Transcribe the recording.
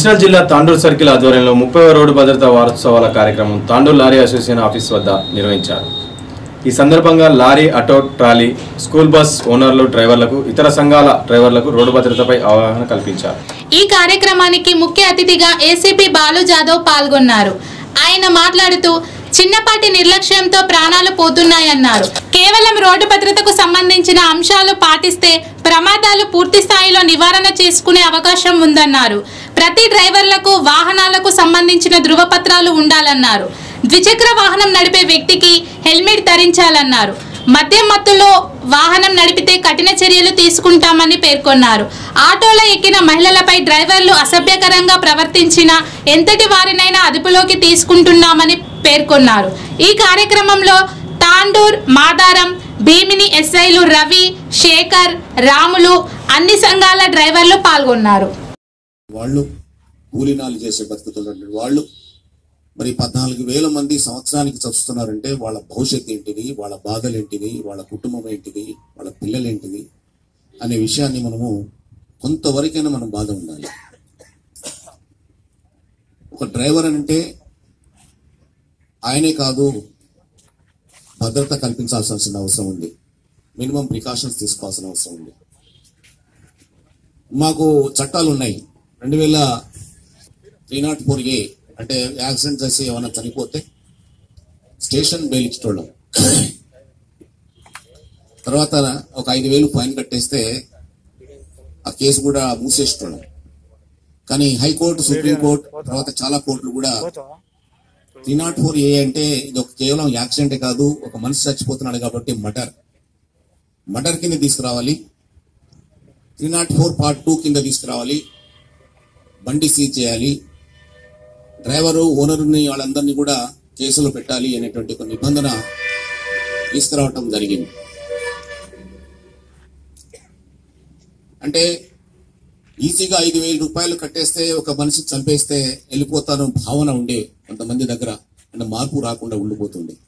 మంచిర్యాల జిల్లా తాండూరు సర్కిల్ ఆధ్వర్యంలో ముప్పై రోడ్డు భద్రతా వారోత్సవాల కార్యక్రమం తాండూరు లారీ అసోసియేషన్ ఆఫీస్ వద్ద నిర్వహించారు ఈ సందర్భంగా lorry auto trolley school bus ఓనర్లు డ్రైవర్లకు ఇతర సంఘాల డ్రైవర్లకు రోడ్డు భద్రతపై అవగాహన కల్పించారు ఈ కార్యక్రమానికి ముఖ్య అతిథిగా ఏసీపీ బాలు జాదవ్ పాల్గొన్నారు ఆయన మాట్లాడుతూ చిన్నపాటి నిర్లక్ష్యంతో ప్రాణాలు పోతున్నాయన్నారు కేవలం రోడ్డు భద్రతకు సంబంధించిన అంశాలు పాటిస్తే ప్రమాదాలు పూర్తి స్థాయిలో నివారణ చేసుకునే అవకాశం ఉందన్నారు ప్రతి డ్రైవర్లకు వాహనాలకు సంబంధించిన ధృవపత్రాలు ఉండాలన్నారు ద్విచక్ర వాహనం నడిపే వ్యక్తికి హెల్మెట్ ధరించాలన్నారు మద్యం మత్తులో వాహనం నడిపితే కఠిన చర్యలు తీసుకుంటామని పేర్కొన్నారు ఆటోలో ఎక్కిన మహిళలపై డ్రైవర్లు అసభ్యకరంగా ప్రవర్తించిన ఎంతటి వారినైనా అదుపులోకి తీసుకుంటున్నామని పేర్కొన్నారు ఈ కార్యక్రమంలో తాండూర్ మాదారం భీమిని ఎస్ఐలు రవి శేఖర్ రాములు అన్ని సంఘాల డ్రైవర్లు పాల్గొన్నారు వాళ్ళు కూలీనాలు చేసే బతుకుతున్నటువంటి వాళ్ళు మరి పద్నాలుగు వేల మంది సంవత్సరానికి చస్తున్నారంటే వాళ్ళ భవిష్యత్ ఏంటిది వాళ్ళ బాధలు ఏంటిది వాళ్ళ కుటుంబం ఏంటిది వాళ్ళ పిల్లలు ఏంటిది అనే విషయాన్ని మనము కొంతవరకైనా మనం బాధ ఉండాలి ఒక డ్రైవర్ అంటే ఆయనే కాదు భద్రత కల్పించాల్సిన అవసరం ఉంది మినిమం ప్రికాషన్స్ తీసుకోవాల్సిన అవసరం ఉంది మాకు చట్టాలు ఉన్నాయి రెండు వేల త్రీ నాట్ ఫోర్ ఏ అంటే యాక్సిడెంట్ చేసి ఏమైనా చనిపోతే స్టేషన్ బెయిల్ ఇచ్చేటోళ్ళం తర్వాత ఒక ఐదు వేలు ఫైన్ కట్టేస్తే ఆ కేసు కూడా మూసేసేటోళ్ళం కానీ హైకోర్టు సుప్రీంకోర్టు తర్వాత చాలా కోర్టులు కూడా త్రీ నాట్ ఫోర్ ఏ అంటే ఇది ఒక కేవలం యాక్సిడెంటే కాదు ఒక మనిషి చచ్చిపోతున్నాడు కాబట్టి మర్డర్ మర్డర్ కింద తీసుకురావాలి three not four part two కింద తీసుకురావాలి బండి సీజ్ చేయాలి డ్రైవరు ఓనరుని వాళ్ళందరినీ కూడా కేసులో పెట్టాలి అనేటువంటి ఒక నిబంధన తీసుకురావటం జరిగింది అంటే ఈజీగా ఐదు వేల రూపాయలు కట్టేస్తే ఒక మనిషి చంపేస్తే వెళ్ళిపోతాను భావన ఉండే కొంతమంది దగ్గర అంటే మార్పు రాకుండా ఉండిపోతుంది